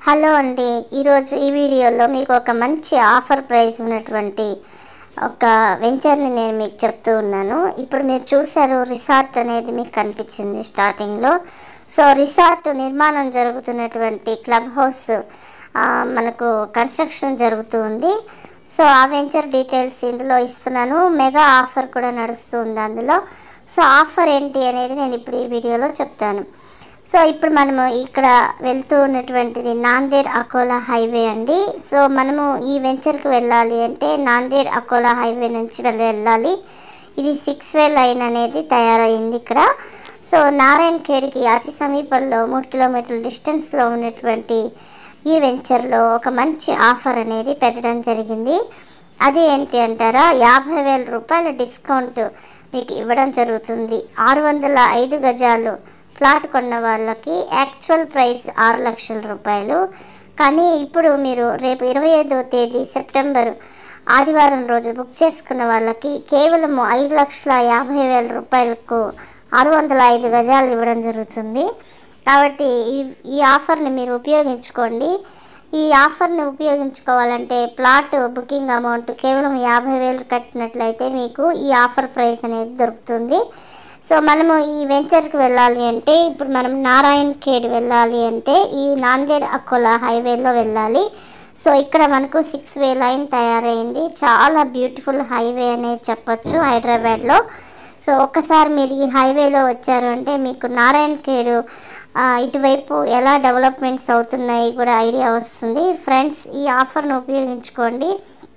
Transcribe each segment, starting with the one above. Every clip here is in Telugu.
హలో అండి ఈరోజు ఈ వీడియోలో మీకు ఒక మంచి ఆఫర్ ప్రైస్ ఉన్నటువంటి ఒక వెంచర్ని నేను మీకు చెప్తూ ఉన్నాను ఇప్పుడు మీరు చూసారు రిసార్ట్ అనేది మీకు కనిపించింది స్టార్టింగ్లో సో రిసార్ట్ నిర్మాణం జరుగుతున్నటువంటి క్లబ్ హౌస్ ఆ, మనకు కన్స్ట్రక్షన్ జరుగుతూ ఉంది సో ఆ వెంచర్ డీటెయిల్స్ ఇందులో ఇస్తున్నాను మెగా ఆఫర్ కూడా నడుస్తుంది అందులో సో ఆఫర్ ఏంటి అనేది నేను ఇప్పుడు ఈ వీడియోలో చెప్తాను సో ఇప్పుడు మనము ఇక్కడ వెళ్తూ ఉన్నటువంటిది నాందేడ్ అకోలా హైవే అండి సో మనము ఈ వెంచర్కి వెళ్ళాలి అంటే నాందేడ్ అకోలా హైవే నుంచి వెళ్ళి వెళ్ళాలి ఇది సిక్స్ వే లైన్ అనేది తయారైంది ఇక్కడ సో నారాయణ ఖేడ్కి అతి సమీపంలో మూడు కిలోమీటర్ల డిస్టెన్స్లో ఉన్నటువంటి ఈ వెంచర్లో ఒక మంచి ఆఫర్ అనేది పెట్టడం జరిగింది అది ఏంటి అంటారా యాభై వేల రూపాయల డిస్కౌంట్ మీకు ఇవ్వడం జరుగుతుంది ఆరు వందల ఐదు గజాలు ఫ్లాట్ కొన్న వాళ్ళకి యాక్చువల్ ప్రైస్ ఆరు లక్షల రూపాయలు కానీ ఇప్పుడు మీరు రేపు ఇరవై ఐదవ తేదీ సెప్టెంబర్ ఆదివారం రోజు బుక్ చేసుకున్న వాళ్ళకి కేవలం ఐదు లక్షల యాభై వేల రూపాయలకు ఆరు వందల ఐదు గజాలు ఇవ్వడం జరుగుతుంది కాబట్టి ఈ ఈ ఆఫర్ని మీరు ఉపయోగించుకోండి ఈ ఆఫర్ని ఉపయోగించుకోవాలంటే ప్లాట్ బుకింగ్ అమౌంట్ కేవలం యాభై వేలు కట్టినట్లయితే మీకు ఈ ఆఫర్ ప్రైస్ అనేది దొరుకుతుంది సో మనము ఈ వెంచర్కి వెళ్ళాలి అంటే ఇప్పుడు మనం నారాయణ్ ఖేడ్ వెళ్ళాలి అంటే ఈ నాందేడ్ అకోలా హైవేలో వెళ్ళాలి సో ఇక్కడ మనకు సిక్స్ వే లైన్ తయారైంది చాలా బ్యూటిఫుల్ హైవే అనేది చెప్పొచ్చు హైదరాబాద్లో సో ఒక్కసారి మీరు ఈ హైవేలో వచ్చారు అంటే మీకు నారాయణ ఖేడ్ ఆ, ఇటువైపు ఎలా డెవలప్మెంట్స్ అవుతున్నాయి కూడా ఐడియా వస్తుంది ఫ్రెండ్స్ ఈ ఆఫర్ను ఉపయోగించుకోండి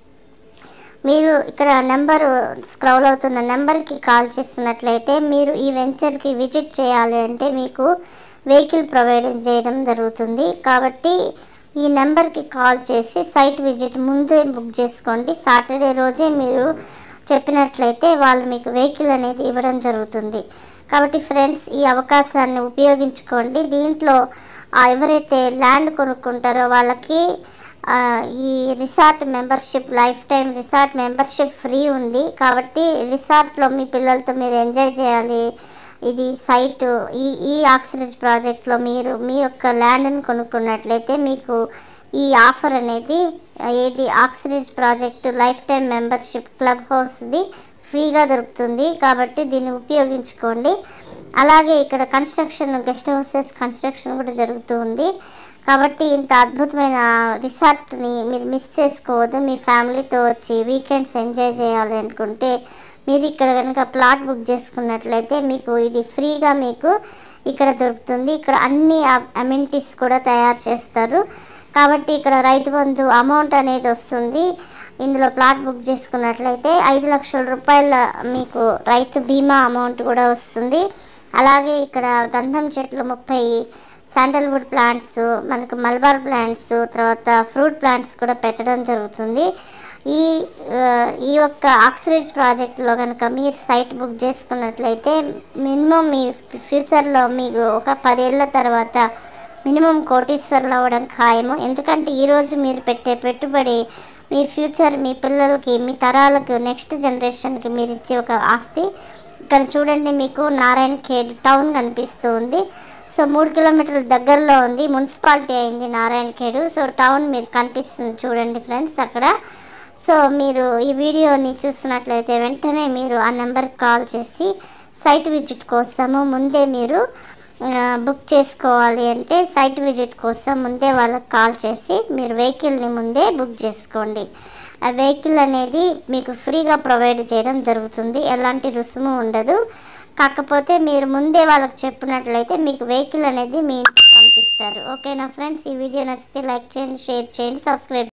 మీరు ఇక్కడ నెంబర్ స్క్రోల్ అవుతున్న నెంబర్కి కాల్ చేస్తున్నట్లయితే మీరు ఈ వెంచర్కి విజిట్ చేయాలి అంటే మీకు వెహికల్ ప్రొవైడ్ చేయడం జరుగుతుంది కాబట్టి ఈ నెంబర్కి కాల్ చేసి సైట్ విజిట్ ముందే బుక్ చేసుకోండి సాటర్డే రోజే మీరు చెప్పినట్లయితే వాళ్ళు మీకు వెహికల్ అనేది ఇవ్వడం జరుగుతుంది కాబట్టి ఫ్రెండ్స్ ఈ అవకాశాన్ని ఉపయోగించుకోండి దీంట్లో ఆ, ఎవరైతే ల్యాండ్ కొనుక్కుంటారో వాళ్ళకి ఆ, ఈ resort membership life time resort membership free ఉంది కాబట్టి రిసార్ట్లో మీ పిల్లలతో మీరు ఎంజాయ్ చేయాలి ఇది సైట్ ఈ ఈ ఆక్సిడెంట్ ప్రాజెక్ట్లో మీరు మీ యొక్క ల్యాండ్ని కొనుక్కున్నట్లయితే మీకు ఈ ఆఫర్ అనేది ఏది accident project life time membership club హౌస్ది ఫ్రీగా దొరుకుతుంది కాబట్టి దీన్ని ఉపయోగించుకోండి అలాగే ఇక్కడ కన్స్ట్రక్షన్ గెస్ట్ హౌసెస్ కన్స్ట్రక్షన్ కూడా జరుగుతూ ఉంది కాబట్టి ఇంత అద్భుతమైన రిసార్ట్ని మీరు మిస్ చేసుకోవద్దు మీ ఫ్యామిలీతో వచ్చి వీకెండ్స్ ఎంజాయ్ చేయాలి అనుకుంటే మీరు ఇక్కడ కనుక ప్లాట్ బుక్ చేసుకున్నట్లయితే మీకు ఇది ఫ్రీగా మీకు ఇక్కడ దొరుకుతుంది ఇక్కడ అన్ని అమ్యూనిటీస్ కూడా తయారు చేస్తారు కాబట్టి ఇక్కడ రైతు బంధు అమౌంట్ అనేది వస్తుంది ఇందులో ప్లాట్ బుక్ చేసుకున్నట్లయితే ఐదు లక్షల రూపాయల మీకు రైతు బీమా అమౌంట్ కూడా వస్తుంది అలాగే ఇక్కడ గంధం చెట్లు ముప్పై శాండల్వుడ్ ప్లాంట్స్ మనకు మల్బార్ ప్లాంట్స్ తర్వాత ఫ్రూట్ ప్లాంట్స్ కూడా పెట్టడం జరుగుతుంది ఈ ఆ, ఈ యొక్క ఆక్సిడెంట్ ప్రాజెక్ట్లో కనుక మీరు సైట్ బుక్ చేసుకున్నట్లయితే మినిమం మీ ఫ్యూచర్లో మీకు ఒక పదేళ్ల తర్వాత మినిమం కోటీశ్వరులు అవ్వడం ఖాయము ఎందుకంటే ఈరోజు మీరు పెట్టే పెట్టుబడి మీ ఫ్యూచర్ మీ పిల్లలకి మీ తరాలకు నెక్స్ట్ జనరేషన్కి మీరు ఇచ్చే ఒక ఆస్తి ఇక్కడ చూడండి మీకు నారాయణ ఖేడ్ టౌన్ కనిపిస్తూ ఉంది సో మూడు కిలోమీటర్ల దగ్గరలో ఉంది మున్సిపాలిటీ అయింది నారాయణ ఖేడ్ సో టౌన్ మీరు కనిపిస్తుంది చూడండి ఫ్రెండ్స్ అక్కడ సో మీరు ఈ వీడియోని చూస్తున్నట్లయితే వెంటనే మీరు ఆ నెంబర్కి కాల్ చేసి సైట్ విజిట్ కోసము ముందే మీరు ఆ, బుక్ చేసుకోవాలి అంటే సైట్ విజిట్ కోసం ముందే వాళ్ళకి కాల్ చేసి మీరు వెహికల్ని ముందే బుక్ చేసుకోండి ఆ వెహికల్ అనేది మీకు ఫ్రీగా ప్రొవైడ్ చేయడం జరుగుతుంది ఎలాంటి రుసుము ఉండదు కాకపోతే మీరు ముందే వాళ్ళకి చెప్పినట్లయితే మీకు వెహికల్ అనేది మీ ఇంటికి పంపిస్తారు ఓకేనా ఫ్రెండ్స్ ఈ వీడియో నచ్చితే లైక్ చేయండి షేర్ చేయండి సబ్స్క్రైబ్